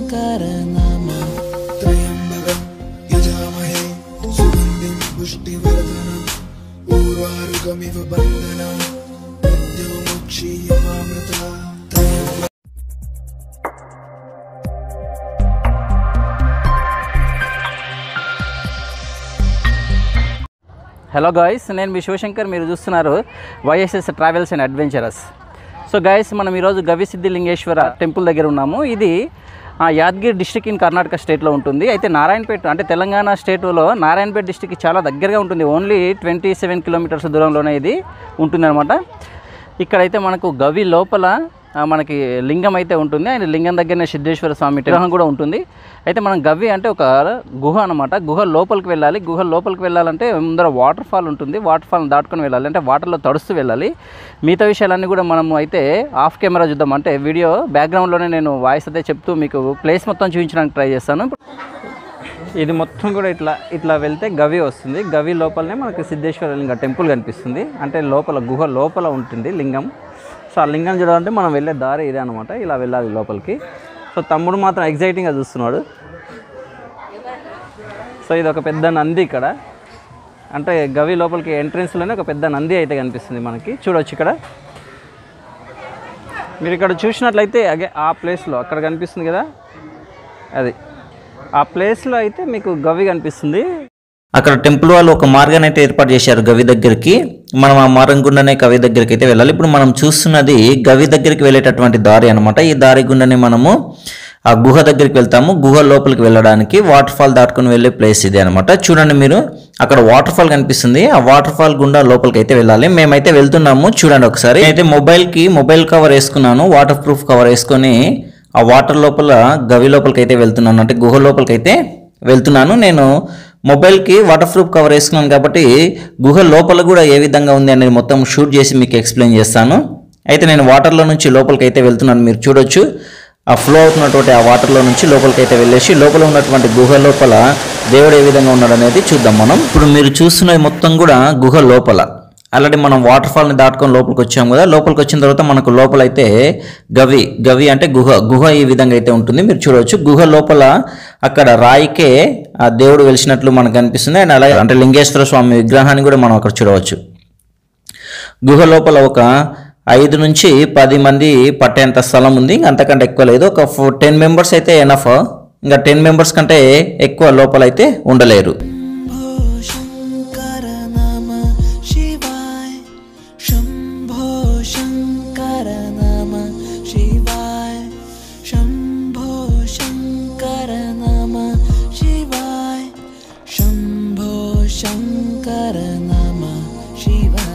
శంకర నమ त्र्यम्बकं यजामहे सुगन्धिं पुष्टिवर्धनम् ऊर्वारुकमिव बन्धनं मृत्युमुक्षीयमामृता त्र्यम्बकं హలో గాయస్ నేను మీ శివశంకర్ మీరు చూస్తున్నారు YSS travels and adventurous so guys మనం ఈరోజు గవిసిద్ధి లింగేశ్వర టెంపుల్ దగ్గర ఉన్నాము ఇది ఆ, యాదగిరి డిస్టిక్ ఇన్ కర్ణాటక స్టేట్లో ఉంటుంది అయితే నారాయణపేట అంటే తెలంగాణ స్టేట్లో నారాయణపేట డిస్టిక్కి చాలా దగ్గరగా ఉంటుంది ఓన్లీ ట్వంటీ సెవెన్ కిలోమీటర్స్ దూరంలోనే ఇది ఉంటుందన్నమాట ఇక్కడైతే మనకు గవి లోపల ఆ, మనకి లింగం అయితే ఉంటుంది ఆయన లింగం దగ్గరనే సిద్ధేశ్వర స్వామి విగ్రహం కూడా ఉంటుంది అయితే మనం గవి అంటే ఒక గుహ అనమాట గుహ లోపలికి వెళ్ళాలి గుహ లోపలికి వెళ్ళాలంటే ముందర వాటర్ ఫాల్ ఉంటుంది వాటర్ ఫాల్ దాటుకొని వెళ్ళాలి అంటే వాటర్లో తడుస్తూ వెళ్ళాలి మిగతా విషయాలన్నీ కూడా మనం అయితే ఆఫ్ కెమెరా చూద్దాం అంటే వీడియో బ్యాక్గ్రౌండ్లోనే నేను వాయిస్ అయితే చెప్తూ మీకు ప్లేస్ మొత్తం చూపించడానికి ట్రై చేస్తాను ఇది మొత్తం కూడా ఇట్లా ఇట్లా వెళ్తే గవి వస్తుంది గవి లోపలనే మనకి సిద్ధేశ్వర లింగ టెంపుల్ కనిపిస్తుంది అంటే లోపల గుహ లోపల ఉంటుంది లింగం సో ఆ లింగం చూడాలంటే మనం వెళ్ళే దారి ఇదే అనమాట ఇలా వెళ్ళాలి లోపలికి సో తమ్ముడు మాత్రం ఎగ్జైటింగ్గా చూస్తున్నాడు సో ఇది ఒక పెద్ద నంది ఇక్కడ అంటే గవి లోపలికి ఎంట్రన్స్లోనే ఒక పెద్ద నంది అయితే కనిపిస్తుంది మనకి చూడొచ్చు ఇక్కడ మీరు ఇక్కడ చూసినట్లయితే అగే ఆ ప్లేస్లో అక్కడ కనిపిస్తుంది కదా అది ఆ ప్లేస్లో అయితే మీకు గవి కనిపిస్తుంది అక్కడ టెంపుల్ వాళ్ళు ఒక మార్గాన్ని అయితే ఏర్పాటు చేశారు గవి దగ్గరికి మనం ఆ మార్గం గుండానే గవి దగ్గరికి అయితే వెళ్ళాలి ఇప్పుడు మనం చూస్తున్నది గవి దగ్గరికి వెళ్ళేటటువంటి దారి అనమాట ఈ దారి గుండానే మనము ఆ గుహ దగ్గరికి వెళ్తాము గుహ లోపలికి వెళ్ళడానికి వాటర్ ఫాల్ దాటుకుని వెళ్ళే ప్లేస్ ఇది అనమాట చూడండి మీరు అక్కడ వాటర్ ఫాల్ కనిపిస్తుంది ఆ వాటర్ ఫాల్ గుండా లోపలికి అయితే వెళ్ళాలి మేమైతే వెళ్తున్నాము చూడండి ఒకసారి అయితే మొబైల్ కి మొబైల్ కవర్ వేసుకున్నాను వాటర్ ప్రూఫ్ కవర్ వేసుకొని ఆ వాటర్ లోపల గవి లోపలికి అయితే వెళ్తున్నాను అంటే గుహ లోపలికి అయితే వెళ్తున్నాను నేను మొబైల్కి వాటర్ ప్రూఫ్ కవర్ వేసుకున్నాను కాబట్టి గుహ లోపల కూడా ఏ విధంగా ఉంది అనేది మొత్తం షూట్ చేసి మీకు ఎక్స్ప్లెయిన్ చేస్తాను అయితే నేను వాటర్లో నుంచి లోపలికి అయితే వెళ్తున్నాను మీరు చూడొచ్చు ఆ ఫ్లో అవుతున్నటువంటి ఆ వాటర్లో నుంచి లోపలికి అయితే వెళ్ళేసి లోపల ఉన్నటువంటి గుహ లోపల దేవుడు ఏ విధంగా ఉన్నాడు అనేది చూద్దాం మనం ఇప్పుడు మీరు చూస్తున్నది మొత్తం కూడా గుహ లోపల ఆల్రెడీ మనం వాటర్ ఫాల్ని దాటుకొని లోపలికి వచ్చాం కదా లోపలికి వచ్చిన తర్వాత మనకు లోపల అయితే గవి గవి అంటే గుహ గుహ ఈ విధంగా అయితే ఉంటుంది మీరు చూడవచ్చు గుహ లోపల అక్కడ రాయికే ఆ దేవుడు వెలిసినట్లు మనకు కనిపిస్తుంది అండ్ అలాగే అంటే లింగేశ్వర స్వామి విగ్రహాన్ని కూడా మనం అక్కడ చూడవచ్చు గుహ లోపల ఒక ఐదు నుంచి పది మంది పట్టేంత స్థలం ఉంది ఇంకా అంతకంటే ఎక్కువ లేదు ఒక టెన్ మెంబర్స్ అయితే ఎనఫ్ ఇంకా టెన్ మెంబర్స్ కంటే ఎక్కువ లోపల అయితే ఉండలేరు శంభో శంకర నమ శివాయ శంభో శంకర నమ శివాయ శంభో శంకర నమ శివాయ శంభో శంకర నమ శివాయ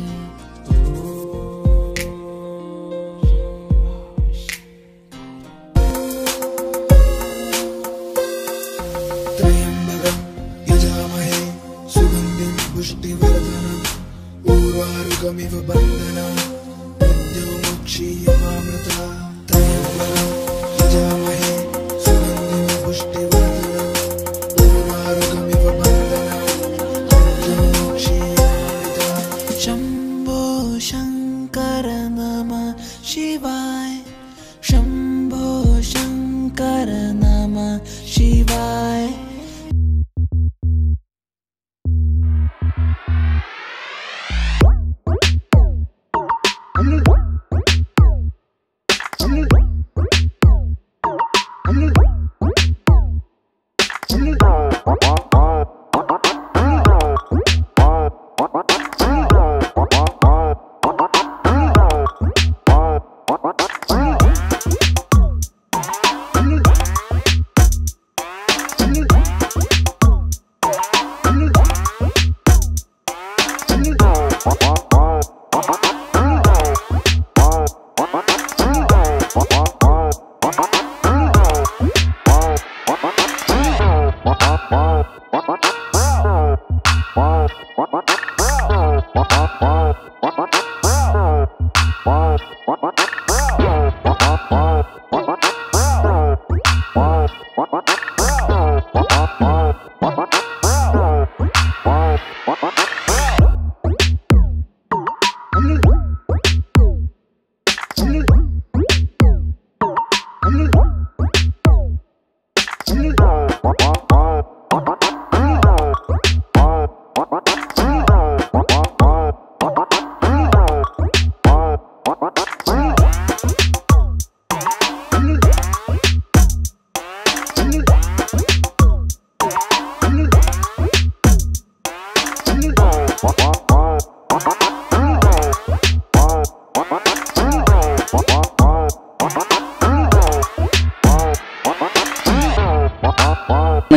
त्र्यम्बकं यजामहे सुगन्धिं पुष्टिवर्धनम् ऊर्वारुकमिव बन्धनं मृत्युमुक्षीयमामृता त्र्यम्बकं यजामहे सुगन्धिं पुष्टिवर्धनम् ऊर्वारुकमिव बन्धनं मृत्युमुक्षीयमामृता शम्भो शङ्कर नम शिवाय शम्भो शङ्कर नम शिवाय Thank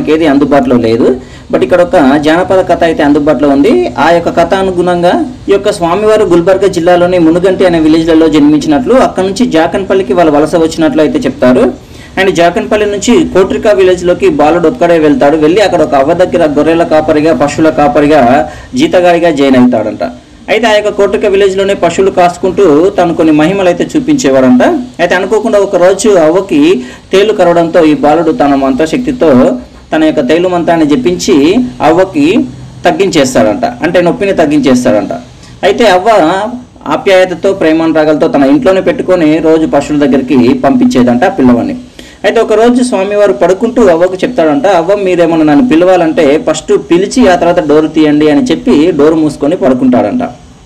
మనకేది అందుబాటులో లేదు బట్ ఇక్కడ ఒక జానపద కథ అయితే అందుబాటులో ఉంది ఆ యొక్క కథ అనుగుణంగా ఈ యొక్క స్వామివారు గుల్బర్గా జిల్లాలోని మునుగంటి అనే విలేజ్లలో జన్మించినట్లు అక్కడ నుంచి జాకన్పల్లికి వాళ్ళు వలస వచ్చినట్లు అయితే చెప్తారు అండ్ జాకన్పల్లి నుంచి కోట్రికా విలేజ్ లోకి బాలుడు ఒక్కడే వెళ్తాడు వెళ్ళి అక్కడ ఒక అవ్వ దగ్గర గొర్రెల కాపరిగా పశువుల కాపరిగా జీతగాడిగా జాయిన్ అవుతాడంట అయితే ఆ యొక్క కోట్రిక విలేజ్ లోనే పశువులు కాసుకుంటూ తను కొన్ని మహిమలు అయితే చూపించేవాడంట అయితే అనుకోకుండా ఒక రోజు అవ్వకి తేలు కరవడంతో ఈ బాలుడు తన మంత్రశక్తితో తన యొక్క తేలు మంత్రాన్ని జపించి అవ్వకి తగ్గించేస్తాడంట అంటే నొప్పిని తగ్గించేస్తాడంట అయితే అవ్వ ఆప్యాయతతో ప్రేమానురాగాలతో తన ఇంట్లోనే పెట్టుకొని రోజు పశువుల దగ్గరికి పంపించేదంట ఆ పిల్లవాడిని అయితే ఒక రోజు స్వామివారు పడుకుంటూ అవ్వకు చెప్తాడంట అవ్వ మీరేమన్నా నన్ను పిలవాలంటే ఫస్ట్ పిలిచి ఆ తర్వాత డోర్ తీయండి అని చెప్పి డోర్ మూసుకొని పడుకుంటాడంట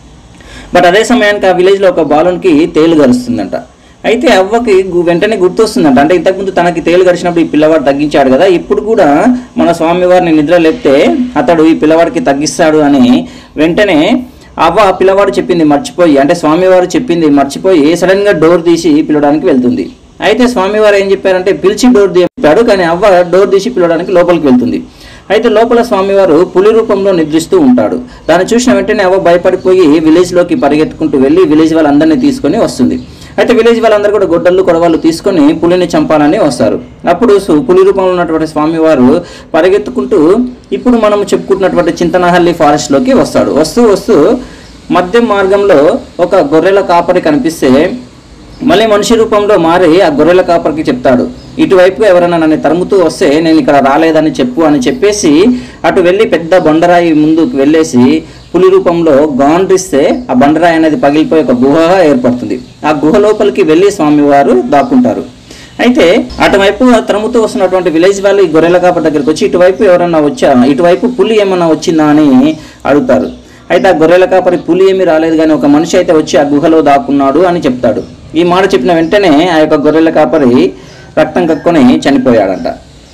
బట్ అదే సమయానికి ఆ విలేజ్లో ఒక బాలునికి తేలు గరుస్తుందంట అయితే అవ్వకి గు- వెంటనే గుర్తొస్తుందంట అంటే ఇంతకుముందు తనకి తేలు గడిచినప్పుడు ఈ పిల్లవాడు తగ్గించాడు కదా ఇప్పుడు కూడా మన స్వామివారిని నిద్ర లేపితే అతడు ఈ పిల్లవాడికి తగ్గిస్తాడు అని వెంటనే అవ్వ ఆ పిల్లవాడు చెప్పింది మర్చిపోయి అంటే స్వామివారు చెప్పింది మర్చిపోయి సడన్గా డోర్ తీసి పిలవడానికి వెళ్తుంది అయితే స్వామివారు ఏం చెప్పారంటే పిలిచి డోర్ చెప్పాడు కానీ అవ్వ డోర్ తీసి పిలవడానికి లోపలికి వెళ్తుంది అయితే లోపల స్వామివారు పులి రూపంలో నిద్రిస్తూ ఉంటాడు దాన్ని చూసిన వెంటనే అవ్వ భయపడిపోయి విలేజ్లోకి పరిగెత్తుకుంటూ వెళ్ళి విలేజ్ వాళ్ళందరినీ తీసుకొని వస్తుంది అయితే విలేజ్ వాళ్ళందరూ కూడా గొడ్డళ్ళు కొడవళ్ళు తీసుకొని పులిని చంపాలని వస్తారు అప్పుడు సు- పులి రూపంలో ఉన్నటువంటి స్వామివారు పరిగెత్తుకుంటూ ఇప్పుడు మనం చెప్పుకుంటున్నటువంటి చింతనహల్లి ఫారెస్ట్లోకి వస్తాడు వస్తూ వస్తూ మధ్య మార్గంలో ఒక గొర్రెల కాపరి కనిపిస్తే మళ్ళీ మనిషి రూపంలో మారి ఆ గొర్రెల కాపరికి చెప్తాడు ఇటువైపు ఎవరైనా నన్ను తరుముతూ వస్తే నేను ఇక్కడ రాలేదని చెప్పు అని చెప్పేసి అటు వెళ్ళి పెద్ద బండరాయి ముందుకు వెళ్ళేసి పులి రూపంలో గాండ్రిస్తే ఆ బండరాయి అనేది పగిలిపోయి ఒక గుహ ఏర్పడుతుంది ఆ గుహ లోపలికి వెళ్ళి స్వామివారు దాక్కుంటారు అయితే అటువైపు తరుముతూ వస్తున్నటువంటి విలేజ్ వాళ్ళు ఈ గొర్రెల కాపరి దగ్గరికి వచ్చి ఇటువైపు ఎవరన్నా వచ్చా ఇటువైపు పులి ఏమన్నా వచ్చిందా అని అడుగుతారు అయితే ఆ గొర్రెల కాపరి పులి ఏమీ రాలేదు కానీ ఒక మనిషి అయితే వచ్చి ఆ గుహలో దాక్కున్నాడు అని చెప్తాడు ఈ మాట చెప్పిన వెంటనే ఆ యొక్క గొర్రెల కాపరి రక్తం కక్కుని చనిపోయాడంట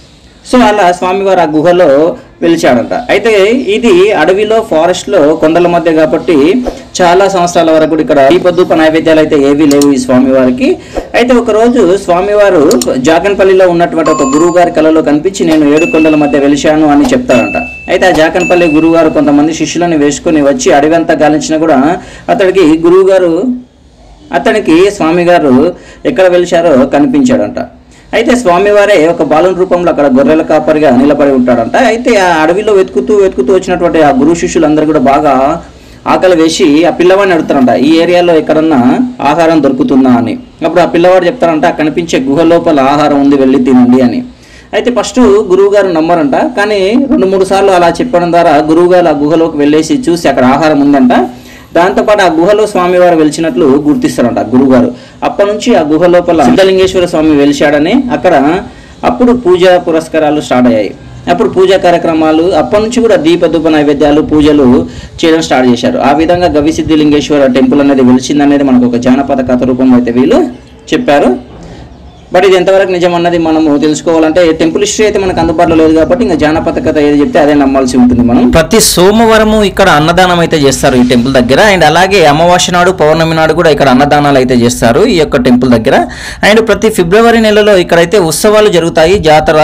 సో అలా స్వామివారు ఆ గుహలో వెలిచాడంట అయితే ఇది అడవిలో ఫారెస్ట్ లో కొండల మధ్య కాబట్టి చాలా సంవత్సరాల వరకు కూడా ఇక్కడ దీపదూప నైవేద్యాలు అయితే ఏవీ లేవు ఈ స్వామివారికి అయితే ఒక రోజు స్వామివారు జాకన్పల్లిలో ఉన్నటువంటి ఒక గురువు గారి కళలో కనిపించి నేను ఏడు కొండల మధ్య వెలిశాను అని చెప్తారంట అయితే ఆ జాకన్పల్లి గురువు గారు కొంతమంది శిష్యులను వేసుకొని వచ్చి అడవి అంతా గాలించినా కూడా అతడికి గురువు గారు అతనికి స్వామిగారు ఎక్కడ వెలిచారో కనిపించాడంట అయితే స్వామివారే ఒక బాలుని రూపంలో అక్కడ గొర్రెల కాపరిగా నిలబడి ఉంటాడంట అయితే ఆ అడవిలో వెతుకుతూ వెతుకుతూ వచ్చినటువంటి ఆ గురు శిష్యులందరూ కూడా బాగా ఆకలి వేసి ఆ పిల్లవాడిని అడుగుతారంట ఈ ఏరియాలో ఎక్కడన్నా ఆహారం దొరుకుతుందా అని అప్పుడు ఆ పిల్లవాడు చెప్తారంట "ఆ కనిపించే గుహ లోపల ఆహారం ఉంది వెళ్ళి తినండి అని అయితే ఫస్ట్ గురువు గారు నమ్మరంట కానీ రెండు మూడు సార్లు అలా చెప్పడం ద్వారా గురువు గారు ఆ గుహలోకి వెళ్ళేసి చూసి అక్కడ ఆహారం ఉందంట దాంతోపాటు ఆ గుహలో స్వామివారు వెలిచినట్లు గుర్తిస్తారంట ఆ గురువుగారు అప్పటి నుంచి ఆ గుహ లోపల సిద్ధలింగేశ్వర స్వామి వెలిచాడని అక్కడ అప్పుడు పూజా పురస్కారాలు స్టార్ట్ అయ్యాయి అప్పుడు పూజా కార్యక్రమాలు అప్పటి నుంచి కూడా దీప ధూప నైవేద్యాలు పూజలు చేయడం స్టార్ట్ చేశారు ఆ విధంగా గవిసిద్ధి లింగేశ్వర టెంపుల్ అనేది వెలిచింది అనేది మనకు ఒక జానపద కథ రూపంలో అయితే వీళ్ళు చెప్పారు బట్ ఇది ఎంతవరకు నిజం అన్నది మనము తెలుసుకోవాలంటే టెంపుల్ హిస్టరీ అయితే మనకు అందుబాటులో లేదు కాబట్టి ఇంకా జానపద కథ ఏది చెప్తే అదే నమ్మాల్సి ఉంటుంది మనం ప్రతి సోమవారము ఇక్కడ అన్నదానం అయితే చేస్తారు ఈ టెంపుల్ దగ్గర అండ్ అలాగే అమావాస్య నాడు పౌర్ణమి నాడు కూడా ఇక్కడ అన్నదానాలు అయితే చేస్తారు ఈ యొక్క టెంపుల్ దగ్గర అండ్ ప్రతి ఫిబ్రవరి నెలలో ఇక్కడైతే ఉత్సవాలు జరుగుతాయి జాతర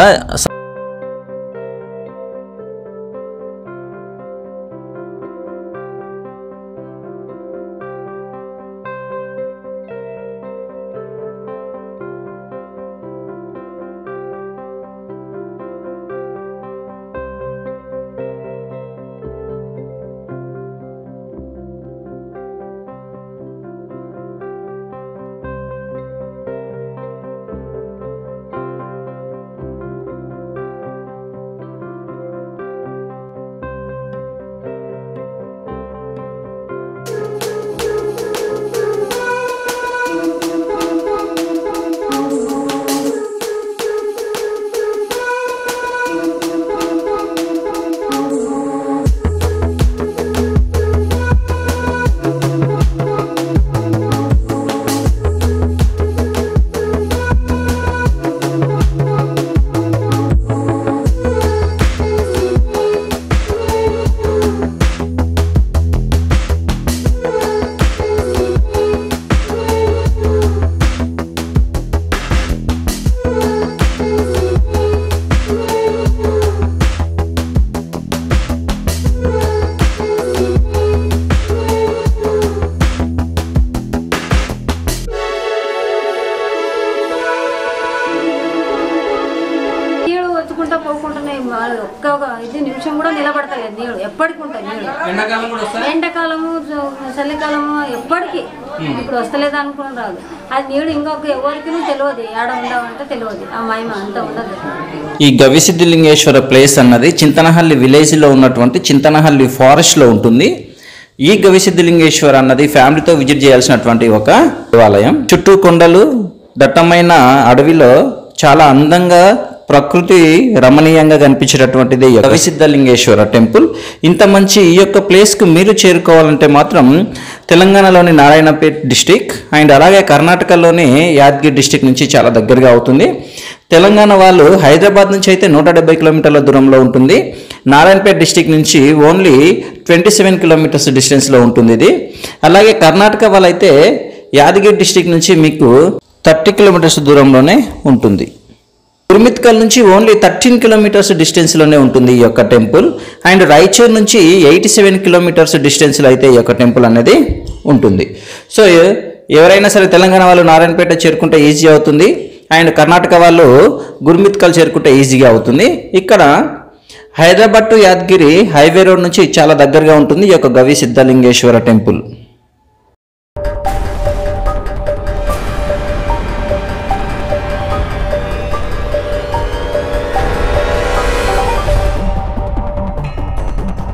పోకుంటా పోకుండానే మా- ఒక్క ఒక ఇది నిమిషం కూడా నిలబడతలేదు నీళ్ళు ఎప్పటికి ఉంటాయి నీళ్ళు ఎండాకాలం కూడా వస్తాయి ఎండాకాలము జ- చలికాలము ఎప్పటికీ ఇప్పుడు వస్తలేదు అనుకుని రాదు అది నీళ్ళు ఇంకొక ఎవరికి తెలియదు ఏడ ఉండవంటే తెలియదు ఆ మహిమ అంత ఉండదు ఈ గవిసిద్ధిలింగేశ్వర ప్లేస్ అన్నది చింతనహల్లి విలేజ్లో ఉన్నటువంటి చింతనహల్లి ఫారెస్ట్లో ఉంటుంది ఈ గవిసిద్ధిలింగేశ్వర అన్నది ఫ్యామిలీతో విజిట్ చేయాల్సినటువంటి ఒక దేవాలయం చుట్టూ కొండలు దట్టమైన అడవిలో చాలా అందంగా ప్రకృతి రమణీయంగా కనిపించేటటువంటిది ఈ గవిసిద్ధలింగేశ్వర టెంపుల్ ఇంత మంచి ఈ యొక్క ప్లేస్కు మీరు చేరుకోవాలంటే మాత్రం తెలంగాణలోని నారాయణపేట్ డిస్టిక్ అండ్ అలాగే కర్ణాటకలోని యాదగిరి డిస్టిక్ నుంచి చాలా దగ్గరగా అవుతుంది తెలంగాణ వాళ్ళు హైదరాబాద్ నుంచి అయితే నూట డెబ్బై కిలోమీటర్ల దూరంలో ఉంటుంది నారాయణపేట్ డిస్టిక్ నుంచి ఓన్లీ ట్వంటీ సెవెన్ కిలోమీటర్స్ డిస్టెన్స్లో ఉంటుంది ఇది అలాగే కర్ణాటక వాళ్ళైతే యాదగిరి డిస్టిక్ నుంచి మీకు థర్టీ కిలోమీటర్స్ దూరంలోనే ఉంటుంది గుర్మిత్కల్ నుంచి ఓన్లీ థర్టీన్ కిలోమీటర్స్ డిస్టెన్స్లోనే ఉంటుంది ఈ యొక్క టెంపుల్ అండ్ రాయచూర్ నుంచి ఎయిటీ సెవెన్ కిలోమీటర్స్ డిస్టెన్స్లో అయితే ఈ యొక్క టెంపుల్ అనేది ఉంటుంది సో ఎవరైనా సరే తెలంగాణ వాళ్ళు నారాయణపేట చేరుకుంటే ఈజీ అవుతుంది అండ్ కర్ణాటక వాళ్ళు గుర్మిత్కల్ చేరుకుంటే ఈజీగా అవుతుంది ఇక్కడ Hyderabad to Yadagiri highway road నుంచి చాలా దగ్గరగా ఉంటుంది ఈ యొక్క గవి సిద్ధలింగేశ్వర టెంపుల్